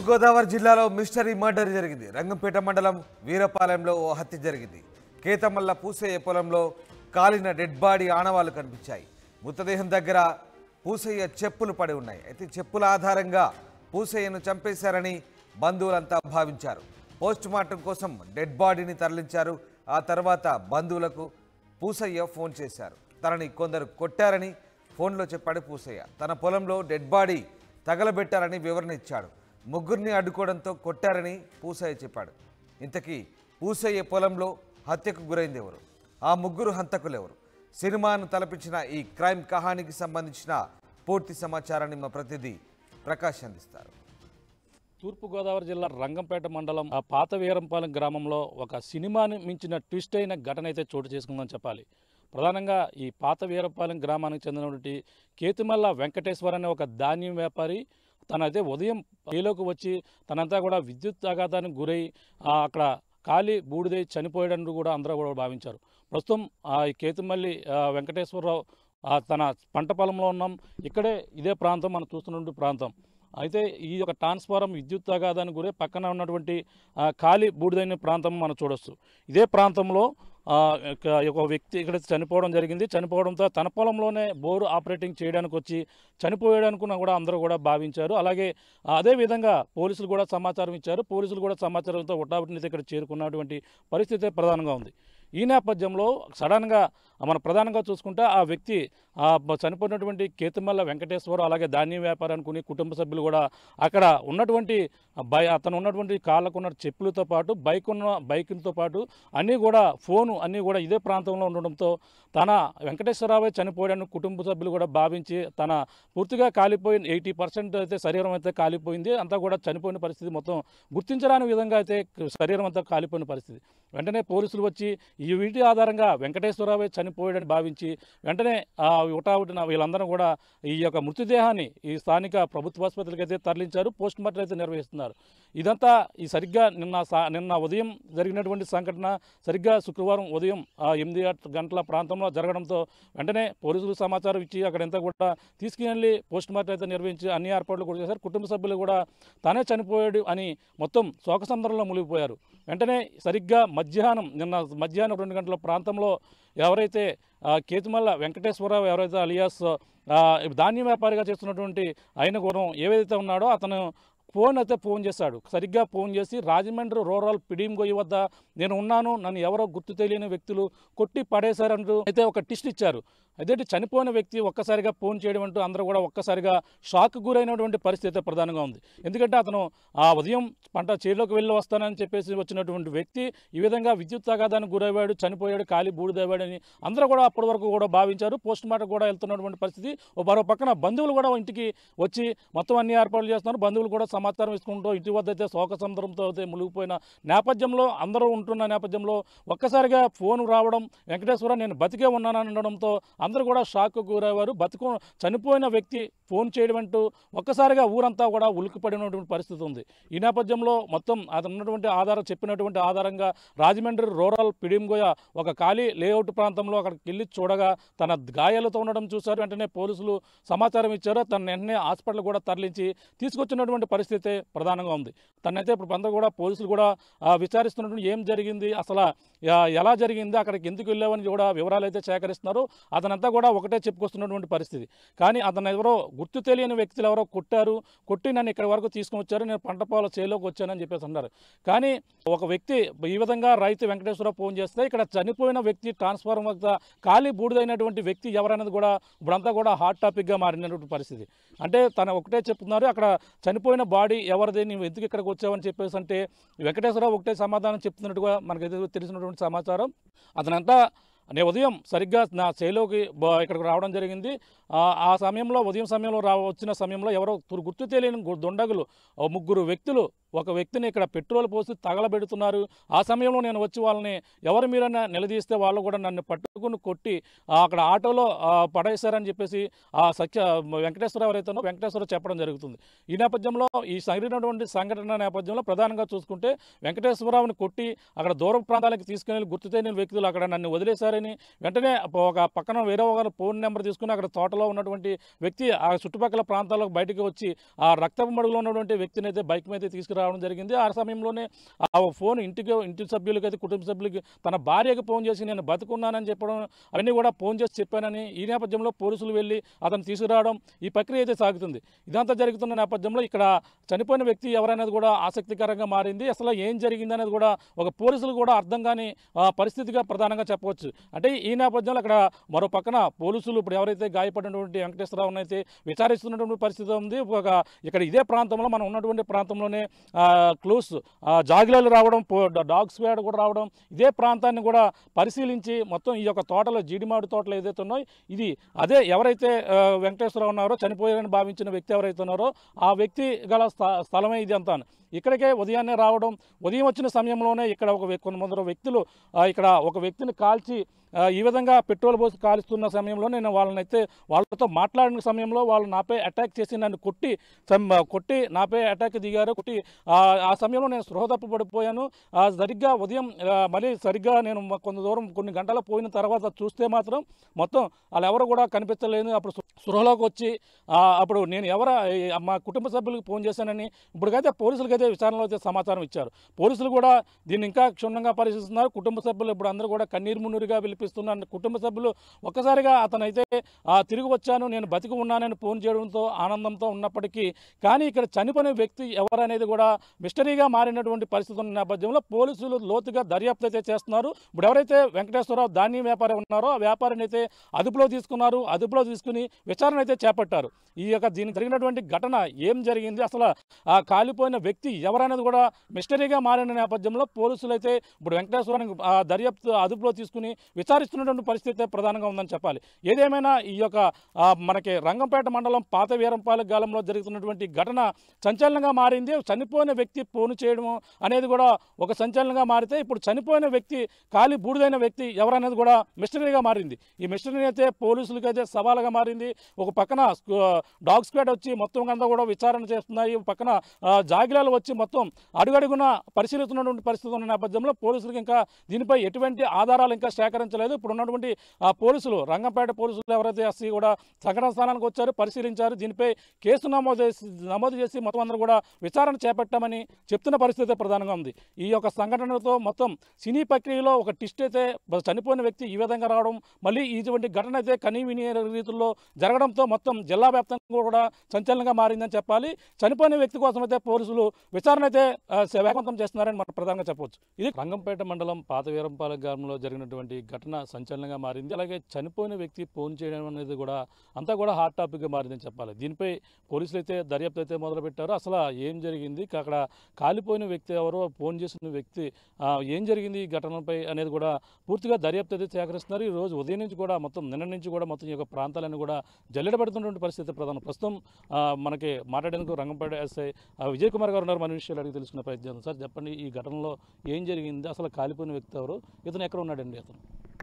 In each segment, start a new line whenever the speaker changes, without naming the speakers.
తూర్పుగోదావరి జిల్లాలో mystery murder జరిగింది రంగంపేట మండలం వీరపాలెంలో ఓ హత్య జరిగింది కేతమల్ల పూసయ్య పొలంలో కాలిన డెడ్ బాడీ ఆనవాళ్లు కనిపించాయి మృతదేహం దగ్గర పూసయ్య చెప్పులు పడి ఉన్నాయి అయితే చెప్పుల ఆధారంగా పూసయ్యను చంపేశారని బంధువులంతా భావించారు పోస్ట్ మార్టం కోసం డెడ్ బాడీని తరలించారు ఆ తర్వాత బంధువులకు పూసయ్య ఫోన్ చేశారు తనని కొందరు కొట్టారని ఫోన్లో చెప్పాడు పూసయ్య తన పొలంలో డెడ్ బాడీ తగలబెట్టారని వివరణ ఇచ్చాడు ముగ్గురిని అడ్డుకోవడంతో కొట్టారని పూసయ్య చెప్పాడు ఇంతకీ పూసయ్య పొలంలో హత్యకు గురైంది ఎవరు ఆ ముగ్గురు హంతకులు ఎవరు సినిమాను తలపించిన ఈ క్రైమ్ కహానికి సంబంధించిన పూర్తి సమాచారాన్ని మా ప్రతినిధి ప్రకాష్ అందిస్తారు
తూర్పుగోదావరి జిల్లా రంగంపేట మండలం ఆ పాత వీరంపాలెం గ్రామంలో ఒక సినిమాని మించిన ట్విస్ట్ అయిన ఘటన అయితే చోటు చేసుకుందని చెప్పాలి ప్రధానంగా ఈ పాత వీరంపాలెం గ్రామానికి చెందినటువంటి కేతుమల్ల వెంకటేశ్వర అనే ఒక ధాన్యం వ్యాపారి తనైతే ఉదయం ఏలోకి వచ్చి తనంతా కూడా విద్యుత్ ఆఘాతానికి గురై ఆ, అక్కడ కాలి బూడిదై చనిపోయాడని కూడా అందరూ కూడా భావించారు ప్రస్తుతం ఆ ఈ కేతుమల్లి ఆ, వెంకటేశ్వరరావు ఆ, తన పంట పొలంలో ఉన్నాం ఇక్కడే ఇదే ప్రాంతం మనం చూస్తున్న ప్రాంతం అయితే ఈ యొక్క ట్రాన్స్ఫారం విద్యుత్ ఆఘాతానికి గురే పక్కన ఉన్నటువంటి ఆ, ఖాళీ బూడిదైన ప్రాంతం మనం చూడొచ్చు ఇదే ప్రాంతంలో ఆ, ఒక ఒక వ్యక్తి ఇక్కడ చనిపోవడం జరిగింది చనిపోవడంతో తన పొలంలోనే బోరు ఆపరేటింగ్ చేయడానికి వచ్చి చనిపోయాడనుకున్న కూడా అందరూ కూడా భావించారు అలాగే ఆ, అదే విధంగా పోలీసులు కూడా సమాచారం ఇచ్చారు పోలీసులు కూడా సమాచారంతో ఉటాబుటిని ఇక్కడ చేరుకున్నటువంటి పరిస్థితి ప్రధానంగా ఉంది ఈ నేపథ్యంలో సడన్గా మన ప్రధానంగా చూసుకుంటే ఆ వ్యక్తి ఆ బ- చనిపోయినటువంటి కేతుమల్ల వెంకటేశ్వర అలాగే ధాన్యం వ్యాపారం అనుకుని కుటుంబ సభ్యులు కూడా అక్కడ ఉన్నటువంటి ఆ బై అతను ఉన్నటువంటి కాళ్ళకు ఉన్న చెప్పులతో పాటు బైక్ ఉన్న బైక్తో పాటు అన్నీ కూడా ఫోను అన్నీ కూడా ఇదే ప్రాంతంలో ఉండడంతో తన వెంకటేశ్వరరావే చనిపోయాడని కుటుంబ సభ్యులు కూడా భావించి తన పూర్తిగా కాలిపోయిన ఎయిటీ పర్సెంట్ అయితే శరీరం అయితే కాలిపోయింది అంతా కూడా చనిపోయిన పరిస్థితి మొత్తం గుర్తించరాని విధంగా అయితే శరీరం అంతా కాలిపోయిన పరిస్థితి వెంటనే పోలీసులు వచ్చి ఈ వీటి ఆధారంగా వెంకటేశ్వరరావే చనిపోయాడని భావించి వెంటనే ఆ ఉటావుటిన వీళ్ళందరూ కూడా ఈ యొక్క మృతదేహాన్ని ఈ స్థానిక ప్రభుత్వ ఆసుపత్రికి అయితే తరలించారు పోస్ట్ మార్టం అయితే నిర్వహిస్తున్నారు ఇదంతా ఈ సరిగ్గా నిన్న సా- నిన్న ఉదయం జరిగినటువంటి సంఘటన సరిగ్గా శుక్రవారం ఉదయం ఆ ఎనిమిది గంటల ప్రాంతంలో జరగడంతో వెంటనే పోలీసులు సమాచారం ఇచ్చి అక్కడంతా కూడా తీసుకువెళ్ళి పోస్ట్ మార్టం అయితే నిర్వహించి అన్ని ఏర్పాట్లు కూడా చేశారు కుటుంబ సభ్యులు కూడా తానే చనిపోయాడు అని మొత్తం శోకసందరంలో మునిగిపోయారు వెంటనే సరిగ్గా మధ్యాహ్నం నిన్న మధ్యాహ్నం రెండు గంటల ప్రాంతంలో ఎవరైతే ఆ, కేతుమల్ల వెంకటేశ్వరరావు ఎవరైతే అలియాస్ ఆ, ధాన్యం వ్యాపారిగా చేస్తున్నటువంటి ఆయన గురం ఏవైతే ఉన్నాడో అతను ఫోన్ అయితే ఫోన్ చేశాడు సరిగ్గా ఫోన్ చేసి రాజమండ్రి రూరల్ పిడియం గొయ్యి వద్ద నేను ఉన్నాను నన్ను ఎవరో గుర్తు తెలియని వ్యక్తులు కొట్టి పడేశారంటూ అయితే ఒక టిస్ట్ ఇచ్చారు అదేంటి చనిపోయిన వ్యక్తి ఒక్కసారిగా ఫోన్ చేయడం అంటూ అందరూ కూడా ఒక్కసారిగా షాక్ గురైనటువంటి పరిస్థితి అయితే ప్రధానంగా ఉంది ఎందుకంటే అతను ఆ ఉదయం పంట చేలోకి వెళ్ళి వస్తానని చెప్పేసి వచ్చినటువంటి వ్యక్తి ఈ విధంగా విద్యుత్ ఆఘాతానికి గురయ్యాడు చనిపోయాడు కాలి బూడిదయ్యాడని అందరూ కూడా అప్పటి వరకు కూడా భావించారు పోస్ట్ మార్టం కూడా వెళ్తున్నటువంటి పరిస్థితి ఓ మరో పక్కన బంధువులు కూడా ఇంటికి వచ్చి మొత్తం అన్ని ఏర్పాట్లు చేస్తున్నారు బంధువులు కూడా సమాచారం ఇసుకుంటూ ఇంటి వద్ద అయితే శోక సముద్రంతో అయితే మునిగిపోయిన నేపథ్యంలో అందరూ ఉంటున్న నేపథ్యంలో ఒక్కసారిగా ఫోన్ రావడం వెంకటేశ్వర నేను బతికే ఉన్నానని అనడంతో అందరూ కూడా షాక్ గురయ్యారు బతుకు చనిపోయిన వ్యక్తి ఫోన్ చేయడం అంటూ ఒక్కసారిగా ఊరంతా కూడా ఉలిక్కిపడినటువంటి పరిస్థితి ఉంది ఈ నేపథ్యంలో మొత్తం అతను ఉన్నటువంటి ఆధారం చెప్పినటువంటి ఆధారంగా రాజమండ్రి రూరల్ పిడింగోయ ఒక ఖాళీ లేఅవుట్ ప్రాంతంలో అక్కడికి వెళ్ళి చూడగా తన గాయాలతో ఉండడం చూశారు వెంటనే పోలీసులు సమాచారం ఇచ్చారు తన వెంటనే హాస్పిటల్ కూడా తరలించి తీసుకొచ్చినటువంటి పరిస్థితి ప్రధానంగా ఉంది తనైతే ఇప్పుడు అందరూ కూడా పోలీసులు కూడా ఆ, విచారిస్తున్నటువంటి ఏం జరిగింది అసలు ఆ, ఎలా జరిగింది అక్కడికి ఎందుకు వెళ్ళావని కూడా వివరాలు అయితే సేకరిస్తున్నారు అతనంతా కూడా ఒకటే చెప్పుకొస్తున్నటువంటి పరిస్థితి కానీ అతను ఎవరో గుర్తు తెలియని వ్యక్తులు ఎవరో కొట్టారు కొట్టి నన్ను ఇక్కడి వరకు తీసుకొని వచ్చారు నేను పంట పొల చేలోకి వచ్చానని చెప్పేసి అన్నారు కానీ ఒక వ్యక్తి ఈ విధంగా రైతు వెంకటేశ్వర ఫోన్ చేస్తే ఇక్కడ చనిపోయిన వ్యక్తి ట్రాన్స్ఫార్మర్ వద్ద ఖాళీ బూడిదైనటువంటి వ్యక్తి ఎవరనేది కూడా ఇప్పుడంతా కూడా హాట్ టాపిక్గా మారినటువంటి పరిస్థితి అంటే తన ఒకటే చెప్తున్నారు అక్కడ చనిపోయిన బాడీ ఎవరిది నువ్వు ఎందుకు ఇక్కడికి వచ్చావని చెప్పేసి అంటే వెంకటేశ్వరరావు ఒకటే సమాధానం చెప్తున్నట్టుగా మనకైతే తెలిసినటువంటి సమాచారం అతనంతా నేను ఉదయం సరిగ్గా నా చేలోకి బ- ఇక్కడికి రావడం జరిగింది ఆ, ఆ సమయంలో ఉదయం సమయంలో రా వచ్చిన సమయంలో ఎవరో తురు- గుర్తు తెలియని గు- దుండగులు ఓ ముగ్గురు వ్యక్తులు ఒక వ్యక్తిని ఇక్కడ పెట్రోల్ పోసి తగలబెడుతున్నారు ఆ సమయంలో నేను వచ్చి వాళ్ళని ఎవరు మీరన్నా నిలదీస్తే వాళ్ళు కూడా నన్ను పట్టుకుని కొట్టి ఆ, అక్కడ ఆటోలో ఆ, పడేశారని చెప్పేసి ఆ సత్య వెంకటేశ్వర ఎవరైతేనో వెంకటేశ్వర చెప్పడం జరుగుతుంది ఈ నేపథ్యంలో ఈ జరిగినటువంటి సంఘటన నేపథ్యంలో ప్రధానంగా చూసుకుంటే వెంకటేశ్వరరావుని కొట్టి అక్కడ దూర ప్రాంతాలకు తీసుకెళ్లి గుర్తు తెలియని వ్యక్తులు అక్కడ నన్ను వదిలేశారని వెంటనే ఒక పక్కన వేరే ఒక ఫోన్ నెంబర్ తీసుకుని అక్కడ తోటలో ఉన్నటువంటి వ్యక్తి ఆ చుట్టుపక్కల ప్రాంతాలకు బయటికి వచ్చి ఆ రక్తపు మడుగులో ఉన్నటువంటి వ్యక్తిని అయితే బైక్ మీద తీసుకురావడం జరిగింది ఆ సమయంలోనే ఆ ఫోన్ ఇంటికి ఇంటి సభ్యులకి అయితే కుటుంబ సభ్యులకి తన భార్యకు ఫోన్ చేసి నేను బతుకున్నానని చెప్పడం అవన్నీ కూడా ఫోన్ చేసి చెప్పానని ఈ నేపథ్యంలో పోలీసులు వెళ్ళి అతను తీసుకురావడం ఈ ప్రక్రియ అయితే సాగుతుంది ఇదంతా జరుగుతున్న నేపథ్యంలో ఇక్కడ చనిపోయిన వ్యక్తి ఎవరనేది కూడా ఆసక్తికరంగా మారింది అసలు ఏం జరిగింది అనేది కూడా ఒక పోలీసులు కూడా అర్థం కాని ఆ, పరిస్థితిగా ప్రధానంగా చెప్పవచ్చు అంటే ఈ నేపథ్యంలో అక్కడ మరో పక్కన పోలీసులు ఇప్పుడు ఎవరైతే గాయపడినటువంటి వెంకటేశ్వరరావుని అయితే విచారిస్తున్నటువంటి పరిస్థితి ఉంది ఒక ఇక్కడ ఇదే ప్రాంతంలో మనం ఉన్నటువంటి ప్రాంతంలోనే క్లూస్ జాగిలాలు రావడం పో- డాగ్ స్క్వాడ్ కూడా రావడం ఇదే ప్రాంతాన్ని కూడా పరిశీలించి మొత్తం ఈ యొక్క తోటలో జీడిమాడి తోటలు ఏదైతే ఉన్నాయో ఇది అదే ఎవరైతే ఆ, వెంకటేశ్వరరావు ఉన్నారో చనిపోయారని భావించిన వ్యక్తి ఎవరైతే ఉన్నారో ఆ వ్యక్తి గల స్థ- స్థలమే ఇది అంతా ఇక్కడికే ఉదయాన్నే రావడం ఉదయం వచ్చిన సమయంలోనే ఇక్కడ ఒక వ్యక్తి కొంతమంది వ్యక్తులు ఆ, ఇక్కడ ఒక వ్యక్తిని కాల్చి ఆ, ఈ విధంగా పెట్రోల్ పోసి కాలుస్తున్న సమయంలో నేను వాళ్ళని అయితే వాళ్ళతో మాట్లాడిన సమయంలో వాళ్ళు నాపై అటాక్ చేసి నన్ను కొట్టి సం- కొట్టి నాపై అటాక్ దిగారు కొట్టి ఆ ఆ సమయంలో నేను స్పృహ తప్పు పడిపోయాను ఆ సరిగ్గా ఉదయం ఆ, మళ్ళీ సరిగ్గా నేను మ- కొంత దూరం కొన్ని గంటల పోయిన తర్వాత చూస్తే మాత్రం మొత్తం వాళ్ళు ఎవరు కూడా కనిపించలేదు అప్పుడు స్పృ- స్పృహలోకి వచ్చి ఆ, అప్పుడు నేను ఎవర ఈ మా కుటుంబ సభ్యులకు ఫోన్ చేశానని ఇప్పటికైతే పోలీసులకైతే విచారణలో అయితే సమాచారం ఇచ్చారు పోలీసులు కూడా దీన్ని ఇంకా క్షుణ్ణంగా పరిశీలిస్తున్నారు కుటుంబ సభ్యులు ఇప్పుడు అందరూ కూడా కన్నీరు మున్నీరుగా పిలిపిస్తున్నారు కుటుంబ సభ్యులు ఒక్కసారిగా అతనైతే ఆ, తిరిగి వచ్చాను నేను బతికి ఉన్నానని ఫోన్ చేయడంతో ఆనందంతో ఉన్నప్పటికీ కానీ ఇక్కడ చనిపోయిన వ్యక్తి ఎవరనేది కూడా మిస్టరీగా మారినటువంటి పరిస్థితి ఉన్న నేపథ్యంలో పోలీసులు లోతుగా దర్యాప్తు అయితే చేస్తున్నారు ఇప్పుడు ఎవరైతే వెంకటేశ్వరరావు ధాన్యం వ్యాపారి ఉన్నారో ఆ వ్యాపారిని అయితే అదుపులో తీసుకున్నారు అదుపులో తీసుకుని విచారణ అయితే చేపట్టారు ఈ యొక్క దీనికి జరిగినటువంటి ఘటన ఏం జరిగింది అసలు ఆ కాలిపోయిన వ్యక్తి ఎవరనేది కూడా మిస్టరీగా మారిన నేపథ్యంలో పోలీసులు అయితే ఇప్పుడు వెంకటేశ్వరానికి ఆ దర్యాప్తు అదుపులో తీసుకుని విచారిస్తున్నటువంటి పరిస్థితి అయితే ప్రధానంగా ఉందని చెప్పాలి ఏదేమైనా ఈ యొక్క ఆ, మనకి రంగంపేట మండలం పాత వీరంపాలెం గాలంలో జరుగుతున్నటువంటి ఘటన సంచలనంగా మారింది చనిపోయిన వ్యక్తి ఫోన్ చేయడం అనేది కూడా ఒక సంచలనంగా మారితే ఇప్పుడు చనిపోయిన వ్యక్తి కాలి బూడిదైన వ్యక్తి ఎవరనేది కూడా మిస్టరీగా మారింది ఈ మిస్టరీ అయితే పోలీసులకి అయితే సవాలుగా మారింది ఒక పక్కన స్క్వా- డాగ్ స్క్వాడ్ వచ్చి మొత్తం అంతా కూడా విచారణ చేస్తున్నాయి ఒక పక్కన ఆ, జాగిలాలు వచ్చి మొత్తం అడుగడుగున పరిశీలిస్తున్నటువంటి పరిస్థితి ఉన్న నేపథ్యంలో పోలీసులకు ఇంకా దీనిపై ఎటువంటి ఆధారాలు ఇంకా సేకరించలేదు ఇప్పుడు ఉన్నటువంటి ఆ పోలీసులు రంగంపేట పోలీసులు ఎవరైతే ఎస్సీ కూడా సంఘటన స్థానానికి వచ్చారు పరిశీలించారు దీనిపై కేసు నమోదు చేసి నమోదు చేసి మొత్తం అందరూ కూడా విచారణ చేపట్టామని చెప్తున్న పరిస్థితి ప్రధానంగా ఉంది ఈ యొక్క సంఘటనతో మొత్తం సినీ ప్రక్రియలో ఒక టిస్ట్ అయితే బ- చనిపోయిన వ్యక్తి ఈ విధంగా రావడం మళ్ళీ ఇటువంటి ఘటన అయితే కనీ విని రీతుల్లో జరగడంతో మొత్తం జిల్లా వ్యాప్తంగా కూడా సంచలనంగా మారిందని చెప్పాలి చనిపోయిన వ్యక్తి కోసం అయితే పోలీసులు విచారణ అయితే ఆ, వేగవంతం చేస్తున్నారని మనం ప్రధానంగా చెప్పవచ్చు ఇది రంగంపేట మండలం పాత వీరంపాలెం గ్రామంలో జరిగినటువంటి ఘటన సంచలనంగా మారింది అలాగే చనిపోయిన వ్యక్తి ఫోన్ చేయడం అనేది కూడా అంతా కూడా హాట్ టాపిక్గా మారిందని చెప్పాలి దీనిపై పోలీసులు అయితే దర్యాప్తు అయితే మొదలుపెట్టారు అసలు ఏం జరిగింది అక్కడ కాలిపోయిన వ్యక్తి ఎవరో ఫోన్ చేసిన వ్యక్తి ఆ, ఏం జరిగింది ఈ ఘటనపై అనేది కూడా పూర్తిగా దర్యాప్తు అయితే సేకరిస్తున్నారు ఈ రోజు ఉదయం నుంచి కూడా మొత్తం నిన్న నుంచి కూడా మొత్తం ఈ యొక్క ప్రాంతాలన్నీ కూడా జల్లెడబడుతున్నటువంటి పరిస్థితి ప్రధానం ప్రస్తుతం ఆ, మనకి మాట్లాడేందుకు రంగంపేట ఎస్ఐ ఆ, విజయ్ కుమార్ గారు ఉన్నారు మన విషయాలు అడిగి తెలుసుకునే ప్రయత్నం చేద్దాం. సార్ చెప్పండి ఈ ఘటనలో ఏం జరిగింది అసలు కాలిపోయిన వ్యక్తి ఎవరు ఇతను ఎక్కడ ఉన్నాడండి అతను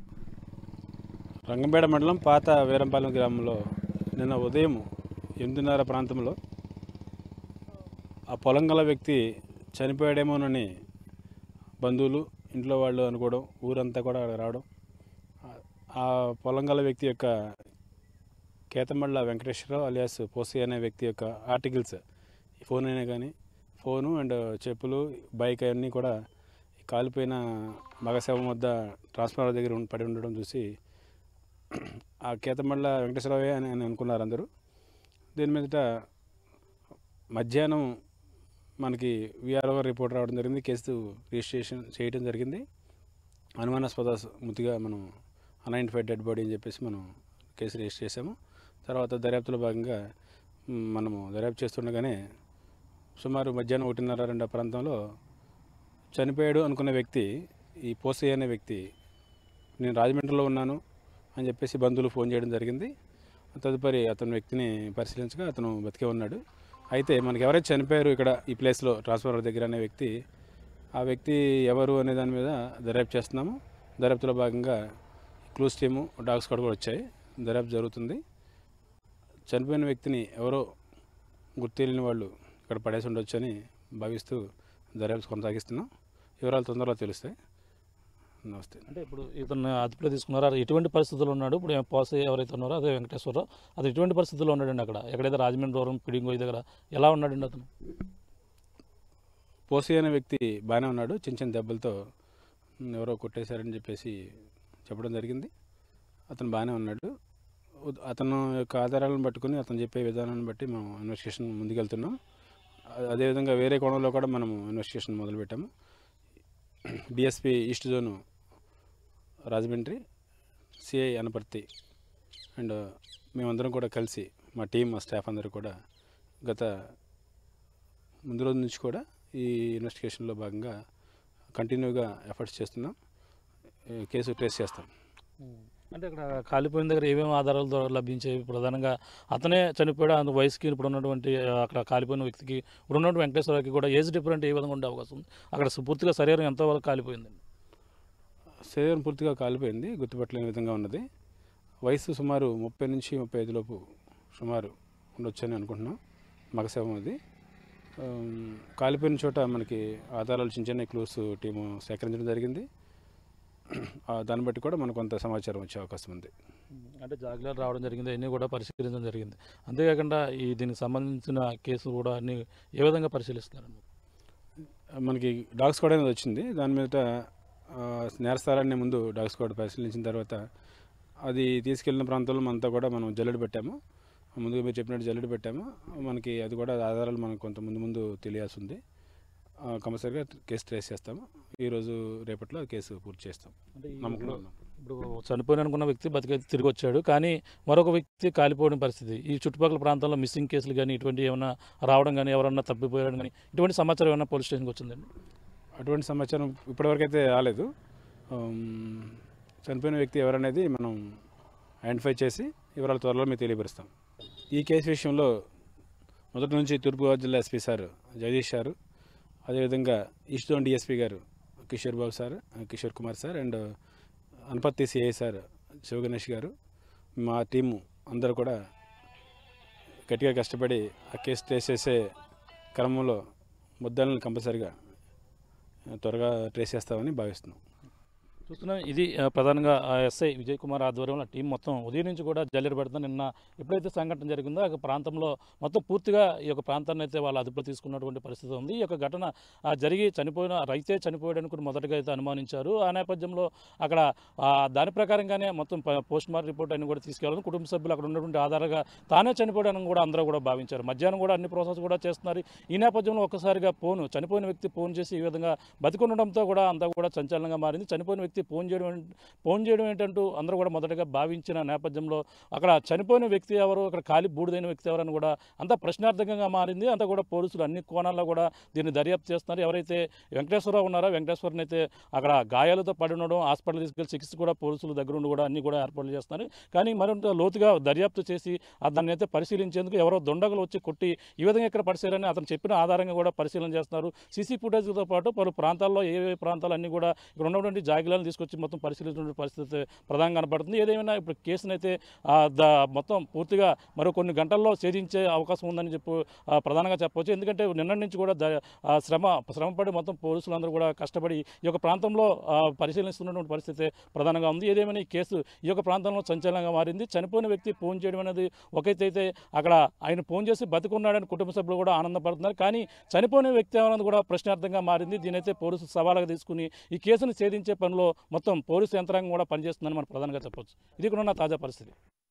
రంగంపేట మండలం పాత వీరంపాలెం గ్రామంలో నిన్న ఉదయం ఎనిమిదిన్నర ప్రాంతంలో ఆ పొలం గల వ్యక్తి చనిపోయాడేమోనని బంధువులు ఇంట్లో వాళ్ళు అనుకోవడం ఊరంతా కూడా రావడం ఆ- ఆ పొలం గల వ్యక్తి యొక్క కేతమళ్ళ వెంకటేశ్వరరావు అలియాస్ పోసి అనే వ్యక్తి యొక్క ఆర్టికల్స్ ఫోన్ అయినా కానీ ఫోను అండ్ చెప్పులు బైక్ అవన్నీ కూడా కాలిపోయిన మగశవం వద్ద ట్రాన్స్ఫార్మర్ దగ్గర ఉం- పడి ఉండడం చూసి ఆ కేతమళ్ళ వెంకటేశ్వరరావే అని అని అనుకున్నారు అందరూ దీని మీదట మధ్యాహ్నం మనకి విఆర్ఓ రిపోర్ట్ రావడం జరిగింది కేసు రిజిస్ట్రేషన్ చేయడం జరిగింది అనుమానాస్పద మృతిగా మనం అన్ఐడెంటిఫైడ్ డెడ్ బాడీ అని చెప్పేసి మనం కేసు రిజిస్టర్ చేసాము తర్వాత దర్యాప్తులో భాగంగా మ్, మనము దర్యాప్తు చేస్తుండగానే సుమారు మధ్యాహ్నం ఒకటిన్నర రెండు ప్రాంతంలో చనిపోయాడు అనుకున్న వ్యక్తి ఈ పోసే అనే వ్యక్తి నేను రాజమండ్రిలో ఉన్నాను అని చెప్పేసి బంధువులు ఫోన్ చేయడం జరిగింది తదుపరి అతని వ్యక్తిని పరిశీలించగా అతను బతికే ఉన్నాడు అయితే మనకి ఎవరైతే చనిపోయారు ఇక్కడ ఈ ప్లేస్లో ట్రాన్స్ఫార్మర్ దగ్గర అనే వ్యక్తి ఆ వ్యక్తి ఎవరు అనే దాని మీద దర్యాప్తు చేస్తున్నాము దర్యాప్తులో భాగంగా క్లూస్ టీము డాగ్ స్క్వాడ్ కూడా వచ్చాయి దర్యాప్తు జరుగుతుంది చనిపోయిన వ్యక్తిని ఎవరో గుర్తు తెలియని వాళ్ళు ఇక్కడ పడేసి ఉండొచ్చు అని భావిస్తూ దర్యాప్తు కొనసాగిస్తున్నాం వివరాలు తొందరలో తెలుస్తాయి నమస్తే
అంటే ఇప్పుడు ఇతను అదుపులో తీసుకున్నారా ఎటువంటి పరిస్థితుల్లో ఉన్నాడు ఇప్పుడు పోసే ఎవరైతే ఉన్నారో అదే వెంకటేశ్వరరావు అది ఎటువంటి పరిస్థితుల్లో ఉన్నాడండి అక్కడ ఎక్కడైతే రాజమండ్రి దూరం పిడింగోయి దగ్గర ఎలా ఉన్నాడండి అతను
పోసి అనే వ్యక్తి బాగానే ఉన్నాడు చిన్న చిన్న దెబ్బలతో "ఉమ్, ఎవరో కొట్టేశారని చెప్పేసి చెప్పడం జరిగింది అతను బాగానే ఉన్నాడు ఉద్- అతను యొక్క ఆధారాలను పట్టుకుని అతను చెప్పే విధానాన్ని బట్టి మనం ఇన్వెస్టిగేషన్ ముందుకెళ్తున్నాం అ- అదేవిధంగా వేరే కోణంలో కూడా మనము ఇన్వెస్టిగేషన్ మొదలుపెట్టాము DSP east zone Rajahmundry CI Anaparthi and మేమందరం కూడా కలిసి మా టీం మా స్టాఫ్ అందరూ కూడా గత ముందు రోజు నుంచి కూడా ఈ ఇన్వెస్టిగేషన్లో భాగంగా కంటిన్యూగా ఎఫర్ట్స్ చేస్తున్నాం ఏ, కేసు ట్రేస్ చేస్తాం
అంటే ఇక్కడ కాలిపోయిన దగ్గర ఏమేమి ఆధారాలు దొర- లభించేవి ప్రధానంగా అతనే చనిపోయాడు అందు వయసుకి ఇప్పుడు ఉన్నటువంటి ఆ, అక్కడ కాలిపోయిన వ్యక్తికి ఇప్పుడు ఉన్నటువంటి వెంకటేశ్వరరావుకి కూడా ఏజ్ డిఫరెంట్ ఏ విధంగా ఉండే అవకాశం ఉంది అక్కడ పూర్తిగా శరీరం ఎంతవరకు కాలిపోయిందండి
శరీరం పూర్తిగా కాలిపోయింది గుర్తుపట్టలేని విధంగా ఉన్నది వయసు సుమారు ముప్పై నుంచి ముప్పై ఐదు లోపు సుమారు ఉండొచ్చని అనుకుంటున్నాం మగశవం అది ఆమ్, కాలిపోయిన చోట మనకి ఆధారాలు చిన్న చిన్న క్లూస్ టీము సేకరించడం జరిగింది ఆ, దాన్ని బట్టి కూడా మనకు కొంత సమాచారం వచ్చే అవకాశం ఉంది
అంటే జాగ్రత్తలు రావడం జరిగింది అన్నీ కూడా పరిశీలించడం జరిగింది అంతేకాకుండా ఈ దీనికి సంబంధించిన కేసులు కూడా అన్ని ఏ విధంగా పరిశీలిస్తున్నారండి
మనకి డాగ్ స్క్వాడ్ అనేది వచ్చింది దాని మీద ఆ, నేరస్థానాన్ని ముందు డాగ్ స్క్వాడ్ పరిశీలించిన తర్వాత అది తీసుకెళ్లిన ప్రాంతంలో మనతో కూడా మనం జల్లెడ పెట్టాము ముందుగా మీరు చెప్పినట్టు జల్లెడ పెట్టాము మనకి అది కూడా ఆధారాలు మనకు కొంత ముందు ముందు తెలియాల్సి ఉంది ఆ, కంపల్సరీగా కేసు ట్రేస్ చేస్తాము ఈరోజు రేపట్లో కేసు పూర్తి చేస్తాం
అంటే ఈ
నమ్మకంలో
ఇప్పుడు-
ఉన్నాం
ఇప్పుడు చనిపోయిన అనుకున్న వ్యక్తి బతికైతే తిరిగి వచ్చాడు కానీ మరొక వ్యక్తి కాలిపోయిన పరిస్థితి ఈ చుట్టుపక్కల ప్రాంతాల్లో మిస్సింగ్ కేసులు కానీ ఇటువంటి ఏమైనా రావడం కానీ ఎవరన్నా తప్పిపోయడం కానీ ఇటువంటి సమాచారం ఏమైనా పోలీస్ స్టేషన్కి వచ్చిందండి
అటువంటి సమాచారం ఇప్పటివరకు అయితే రాలేదు ఆమ్, చనిపోయిన వ్యక్తి ఎవరనేది మనం ఐడెంటిఫై చేసి వివరాలు త్వరలో మీకు తెలియపరుస్తాం ఈ కేసు విషయంలో మొదటి నుంచి తూర్పుగోదావరి జిల్లా ఎస్పీ సార్ జగదీష్ సారు అదేవిధంగా ఈస్ట్ జోన్ డిఎస్పీ గారు Kishore Babu sir Kishore Kumar sir and Anaparthi CI sir Shivaganesh గారు మా టీము అందరూ కూడా గట్టిగా కష్టపడి ఆ కేసు ట్రేస్ చేసే క్రమంలో ముద్దాలను కంపల్సరిగా త్వరగా ట్రేస్ చేస్తామని భావిస్తున్నాం
చూస్తున్నాం ఇది ఆ, ప్రధానంగా ఆ, ఎస్ఐ విజయ్ కుమార్ ఆధ్వర్యంలో టీం మొత్తం ఉదయం నుంచి కూడా జల్లెడ పెడుతున్నా నిన్న ఎప్పుడైతే సంఘటన జరిగిందో ఆ ప్రాంతంలో మొత్తం పూర్తిగా ఈ యొక్క ప్రాంతాన్ని అయితే వాళ్ళు అదుపులో తీసుకున్నటువంటి పరిస్థితి ఉంది ఈ యొక్క ఘటన ఆ, జరిగి చనిపోయిన రైతే చనిపోయాడు అనుకుని మొదటగా అయితే అనుమానించారు ఆ నేపథ్యంలో అక్కడ ఆ, దాని ప్రకారంగానే మొత్తం పోస్ట్ మార్టం రిపోర్ట్ అన్ని కూడా తీసుకెళ్ళాలని కుటుంబ సభ్యులు అక్కడ ఉన్నటువంటి ఆధారంగా తానే చనిపోయాడని కూడా అందరూ కూడా భావించారు మధ్యాహ్నం కూడా అన్ని ప్రాసెస్ కూడా చేస్తున్నారు ఈ నేపథ్యంలో ఒక్కసారిగా ఫోన్ చనిపోయిన వ్యక్తి ఫోన్ చేసి ఈ విధంగా బతికుండడంతో కూడా అంతా కూడా సంచలనంగా మారింది చనిపోయిన వ్యక్తి ఫోన్ చేయడం ఏంట- ఫోన్ చేయడం ఏంటంటూ అందరూ కూడా మొదటగా భావించిన నేపథ్యంలో అక్కడ చనిపోయిన వ్యక్తి ఎవరు అక్కడ ఖాళీ బూడిదైన వ్యక్తి ఎవరని కూడా అంతా ప్రశ్నార్థకంగా మారింది అంతా కూడా పోలీసులు అన్ని కోణాల్లో కూడా దీన్ని దర్యాప్తు చేస్తున్నారు ఎవరైతే వెంకటేశ్వరరావు ఉన్నారో వెంకటేశ్వరని అయితే అక్కడ గాయాలతో పడి ఉండడం హాస్పిటల్ తీసుకెళ్లి చికిత్స కూడా పోలీసులు దగ్గర ఉండి కూడా అన్ని కూడా ఏర్పాట్లు చేస్తున్నారు కానీ మరింత లోతుగా దర్యాప్తు చేసి ఆ దాన్ని అయితే పరిశీలించేందుకు ఎవరో దొండగలు వచ్చి కొట్టి ఈ విధంగా ఇక్కడ పరిశీలన అతను చెప్పిన ఆధారంగా కూడా పరిశీలన చేస్తున్నారు సీసీ ఫుటేజ్తో పాటు పలు ప్రాంతాల్లో ఏ ఏ ప్రాంతాలు అన్ని కూడా ఇక్కడ ఉన్నటువంటి జాగిలాలను తీసుకొచ్చి మొత్తం పరిశీలించిన పరిస్థితి ప్రధానంగా కనపడుతుంది ఏదేమైనా ఇప్పుడు కేసునైతే ఆ, ద మొత్తం పూర్తిగా మరో కొన్ని గంటల్లో ఛేదించే అవకాశం ఉందని చెప్పు ఆ, ప్రధానంగా చెప్పవచ్చు ఎందుకంటే నిన్నటి నుంచి కూడా ద- ఆ, శ్రమ శ్రమపడి మొత్తం పోలీసులందరూ కూడా కష్టపడి ఈ యొక్క ప్రాంతంలో ఆ, పరిశీలిస్తున్నటువంటి పరిస్థితి ప్రధానంగా ఉంది ఏదేమైనా ఈ కేసు ఈ యొక్క ప్రాంతంలో సంచలనంగా మారింది చనిపోయిన వ్యక్తి ఫోన్ చేయడం అనేది ఒకైతే అక్కడ ఆయన ఫోన్ చేసి బతికున్నాడని కుటుంబ సభ్యులు కూడా ఆనందపడుతున్నారు కానీ చనిపోయిన వ్యక్తి ఏమన్నది కూడా ప్రశ్నార్థంగా మారింది దీనైతే పోలీసులు సవాలుగా తీసుకుని ఈ కేసును ఛేదించే పనిలో మొత్తం పోలీసు యంత్రాంగం కూడా పనిచేస్తుందని మనం ప్రధానంగా చెప్పొచ్చు ఇది కూడా ఉన్న తాజా పరిస్థితి